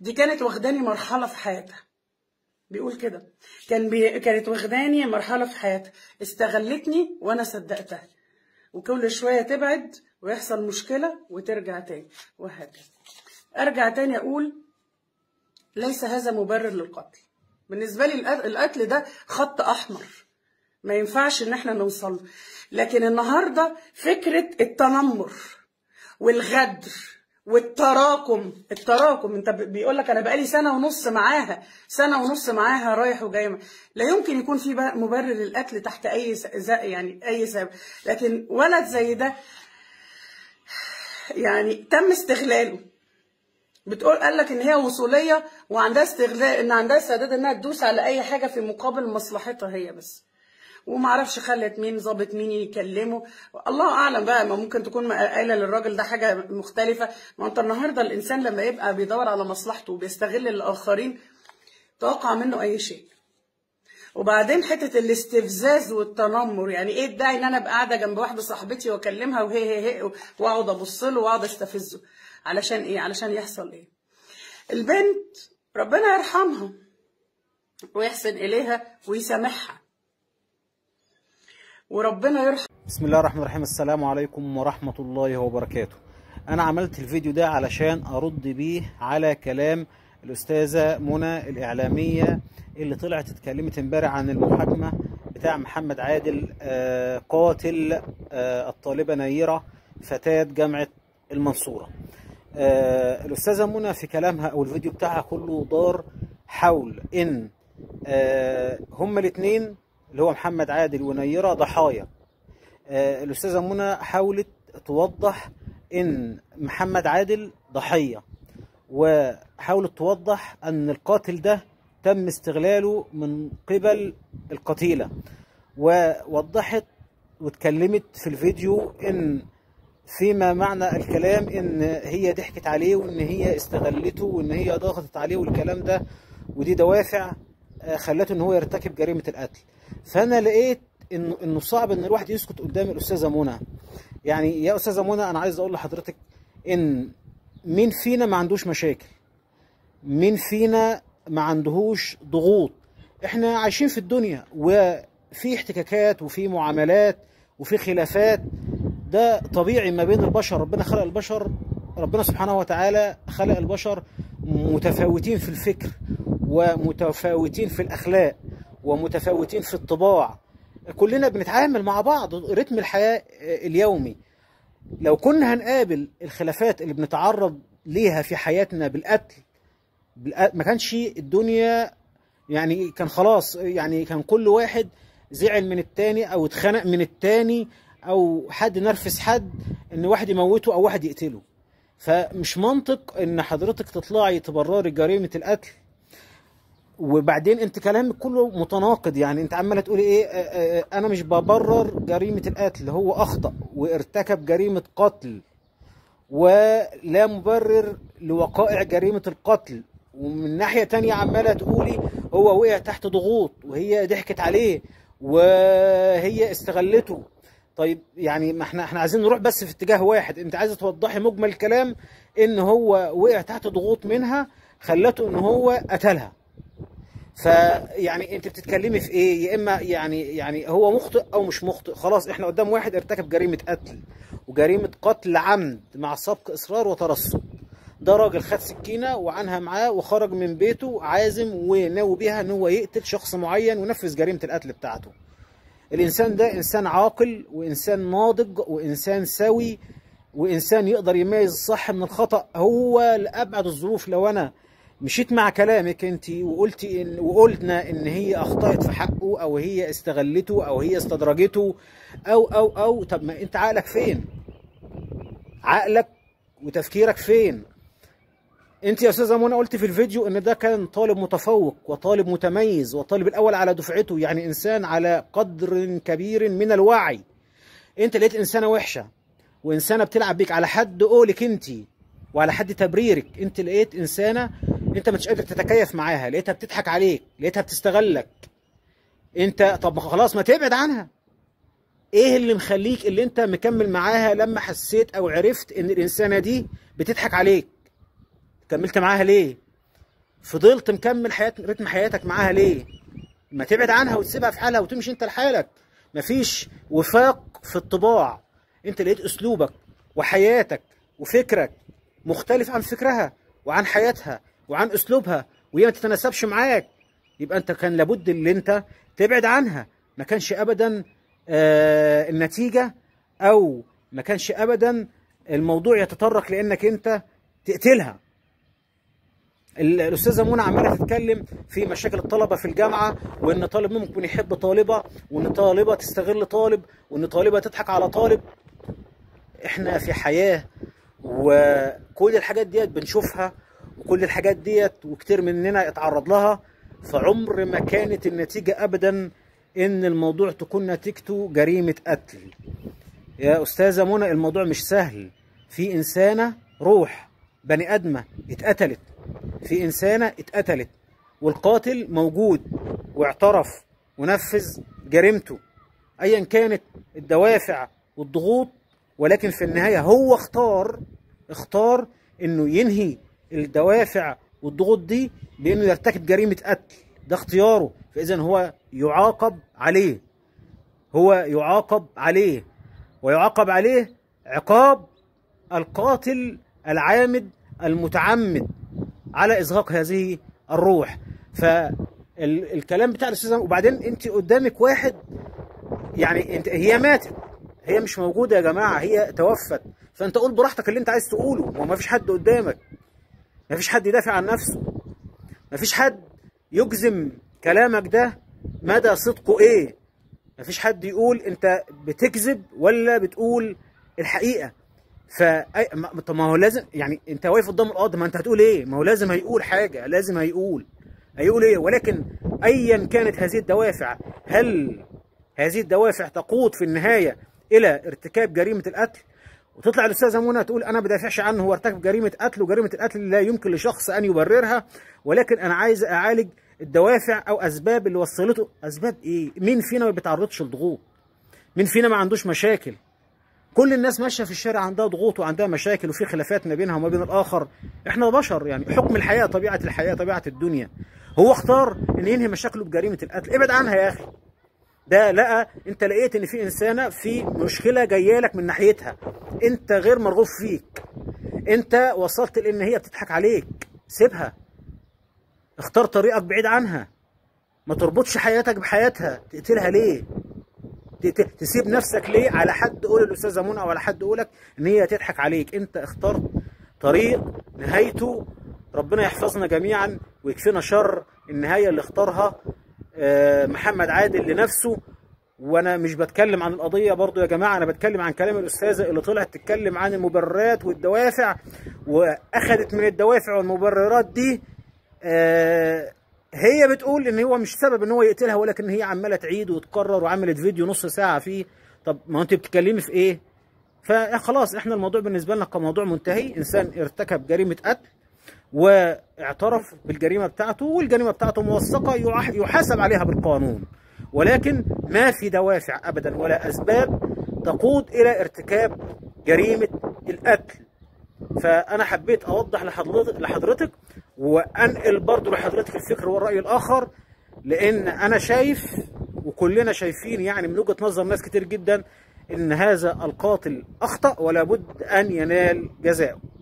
دي كانت واخداني مرحله في حياتها بيقول كده كان بي... كانت واخداني مرحله في حياتها استغلتني وانا صدقتها وكل شويه تبعد ويحصل مشكله وترجع تاني وهكذا ارجع تاني اقول ليس هذا مبرر للقتل بالنسبه لي القت- القتل ده خط احمر ما ينفعش ان احنا نوصل له. لكن النهارده فكره التنمر والغدر والتراكم التراكم انت بيقول لك انا بقالي سنه ونص معاها سنه ونص معاها رايح وجاي لا يمكن يكون في بقى مبرر للقتل تحت اي س- ز- يعني اي سبب لكن ولد زي ده يعني تم استغلاله بتقول قال لك ان هي وصوليه وعندها استغلال ان عندها استعداد انها تدوس على اي حاجه في مقابل مصلحتها هي بس وما اعرفش خلت مين ظابط مين يكلمه الله اعلم بقى ما ممكن تكون قايله للراجل ده حاجه مختلفه ما انت النهارده الانسان لما يبقى بيدور على مصلحته وبيستغل الاخرين توقع منه اي شيء وبعدين حته الاستفزاز والتنمر يعني ايه الداعي ان انا ابقى قاعده جنب واحده صاحبتي واكلمها وهي هي هي واقعد ابص له واقعد استفزه علشان ايه علشان يحصل ايه البنت ربنا يرحمها ويحسن اليها ويسامحها وربنا يرحم بسم الله الرحمن الرحيم السلام عليكم ورحمة الله وبركاته أنا عملت الفيديو ده علشان أرد بيه على كلام الأستاذة منى الإعلامية اللي طلعت اتكلمت امبارح عن المحاكمة بتاع محمد عادل آه، قاتل آه، الطالبة نيرة فتاة جامعة المنصورة آه، الأستاذة منى في كلامها أو الفيديو بتاعها كله دار حول إن آه، هما الاتنين اللي هو محمد عادل ونيرة ضحايا آه، الأستاذة منى حاولت توضح إن محمد عادل ضحية وحاولت توضح أن القاتل ده تم استغلاله من قبل القتيلة ووضحت واتكلمت في الفيديو إن فيما معنى الكلام إن هي ضحكت عليه وإن هي استغلته وإن هي ضغطت عليه والكلام ده ودي دوافع آه، خلته إن هو يرتكب جريمة القتل فأنا لقيت إنه إنه صعب إن الواحد يسكت قدام الأستاذة منى يعني يا أستاذة منى أنا عايز أقول لحضرتك إن مين فينا ما عندوش مشاكل مين فينا ما عندهوش ضغوط احنا عايشين في الدنيا وفي احتكاكات وفي معاملات وفي خلافات ده طبيعي ما بين البشر ربنا خلق البشر ربنا سبحانه وتعالى خلق البشر متفاوتين في الفكر ومتفاوتين في الأخلاق ومتفاوتين في الطباع كلنا بنتعامل مع بعض رتم الحياة اليومي لو كنا هنقابل الخلافات اللي بنتعرض ليها في حياتنا بالقتل بالق- ما كانش الدنيا يعني كان خلاص يعني كان كل واحد زعل من التاني او اتخانق من التاني او حد نرفز حد ان واحد يموته او واحد يقتله فمش منطق ان حضرتك تطلعي تبرري جريمة القتل وبعدين انت كلامك كله متناقض يعني انت عماله تقولي ايه آه، آه، انا مش ببرر جريمه القتل هو اخطا وارتكب جريمه قتل ولا مبرر لوقائع جريمه القتل ومن ناحيه تانية عماله تقولي هو وقع تحت ضغوط وهي ضحكت عليه وهي استغلته طيب يعني ما احنا احنا عايزين نروح بس في اتجاه واحد انت عايزه توضحي مجمل الكلام ان هو وقع تحت ضغوط منها خلته ان هو قتلها فيعني انت بتتكلمي في ايه يا اما يعني يعني هو مخطئ او مش مخطئ خلاص احنا قدام واحد ارتكب جريمه قتل وجريمه قتل عمد مع سبق اصرار وترصد ده راجل خد سكينه وعنها معاه وخرج من بيته عازم وناوي بيها ان هو يقتل شخص معين ونفذ جريمه القتل بتاعته الانسان ده انسان عاقل وانسان ناضج وانسان سوي وانسان يقدر يميز الصح من الخطا هو لابعد الظروف لو انا مشيت مع كلامك انت وقلتي ان وقلنا ان هي اخطات في حقه او هي استغلته او هي استدرجته او او او طب ما انت عقلك فين عقلك وتفكيرك فين انت يا استاذه منى قلت في الفيديو ان ده كان طالب متفوق وطالب متميز وطالب الاول على دفعته يعني انسان على قدر كبير من الوعي انت لقيت انسانه وحشه وانسانه بتلعب بيك على حد قولك انت وعلى حد تبريرك انت لقيت انسانه انت مش قادر تتكيف معاها لقيتها بتضحك عليك لقيتها بتستغلك انت طب خلاص ما تبعد عنها ايه اللي مخليك اللي انت مكمل معاها لما حسيت او عرفت ان الانسانه دي بتضحك عليك كملت معاها ليه فضلت مكمل حياه رتم حياتك معاها ليه ما تبعد عنها وتسيبها في حالها وتمشي انت لحالك مفيش وفاق في الطباع انت لقيت اسلوبك وحياتك وفكرك مختلف عن فكرها وعن حياتها وعن اسلوبها وهي ما تتناسبش معاك يبقى انت كان لابد اللي انت تبعد عنها ما كانش ابدا آه النتيجه او ما كانش ابدا الموضوع يتطرق لانك انت تقتلها ال- الاستاذه منى عماله تتكلم في مشاكل الطلبه في الجامعه وان طالب ممكن يحب طالبه وان طالبه تستغل طالب وان طالبه تضحك على طالب احنا في حياه وكل الحاجات ديت بنشوفها وكل الحاجات ديت وكتير مننا اتعرض لها فعمر ما كانت النتيجه ابدا ان الموضوع تكون نتيجته جريمه قتل يا استاذه منى الموضوع مش سهل في انسانه روح بني ادمه اتقتلت في انسانه اتقتلت والقاتل موجود واعترف ونفذ جريمته ايا كانت الدوافع والضغوط ولكن في النهايه هو اختار اختار انه ينهي الدوافع والضغوط دي بانه يرتكب جريمه قتل ده اختياره فاذا هو يعاقب عليه هو يعاقب عليه ويعاقب عليه عقاب القاتل العامد المتعمد على ازهاق هذه الروح فالكلام بتاع الاستاذ وبعدين انت قدامك واحد يعني انت هي ماتت هي مش موجوده يا جماعه هي توفت فانت قول براحتك اللي انت عايز تقوله ما ما فيش حد قدامك ما فيش حد يدافع عن نفسه ما فيش حد يجزم كلامك ده مدى صدقه ايه ما فيش حد يقول انت بتكذب ولا بتقول الحقيقه ف ما- طب ما هو لازم يعني انت واقف قدام القاضي ما انت هتقول ايه ما هو لازم هيقول حاجه لازم هيقول هيقول ايه ولكن ايا كانت هذه الدوافع هل هذه الدوافع تقود في النهايه الى ارتكاب جريمه القتل وتطلع الاستاذه منى تقول انا ما بدافعش عنه هو ارتكب جريمه قتل وجريمه القتل لا يمكن لشخص ان يبررها ولكن انا عايز اعالج الدوافع او اسباب اللي وصلته اسباب ايه مين فينا ما بيتعرضش لضغوط مين فينا ما عندوش مشاكل كل الناس ماشيه في الشارع عندها ضغوط وعندها مشاكل وفي خلافات ما بينها وما بين الاخر احنا بشر يعني حكم الحياه طبيعه الحياه طبيعه الدنيا هو اختار ان ينهي مشاكله بجريمه القتل ابعد عنها يا اخي ده لقى انت لقيت ان في انسانه في مشكله جايه لك من ناحيتها انت غير مرغوب فيك انت وصلت لان هي بتضحك عليك سيبها اختار طريقك بعيد عنها ما تربطش حياتك بحياتها تقتلها ليه ت- ت- تسيب نفسك ليه على حد قول الاستاذه منى او على حد قولك ان هي تضحك عليك انت اخترت طريق نهايته ربنا يحفظنا جميعا ويكفينا شر النهايه اللي اختارها آه، محمد عادل لنفسه وانا مش بتكلم عن القضيه برضو يا جماعه انا بتكلم عن كلام الاستاذه اللي طلعت تتكلم عن المبررات والدوافع واخذت من الدوافع والمبررات دي آه، هي بتقول ان هو مش سبب ان هو يقتلها ولكن هي عماله تعيد وتكرر وعملت فيديو نص ساعه فيه طب ما هو انت بتتكلمي في ايه فخلاص احنا الموضوع بالنسبه لنا كموضوع منتهي انسان ارتكب جريمه قتل واعترف بالجريمه بتاعته والجريمه بتاعته موثقه يح- يحاسب عليها بالقانون ولكن ما في دوافع ابدا ولا اسباب تقود الى ارتكاب جريمه القتل فانا حبيت اوضح لحضرتك لحضرتك وانقل برضو لحضرتك الفكر والراي الاخر لان انا شايف وكلنا شايفين يعني من وجهه نظر ناس كتير جدا ان هذا القاتل اخطا ولا بد ان ينال جزاءه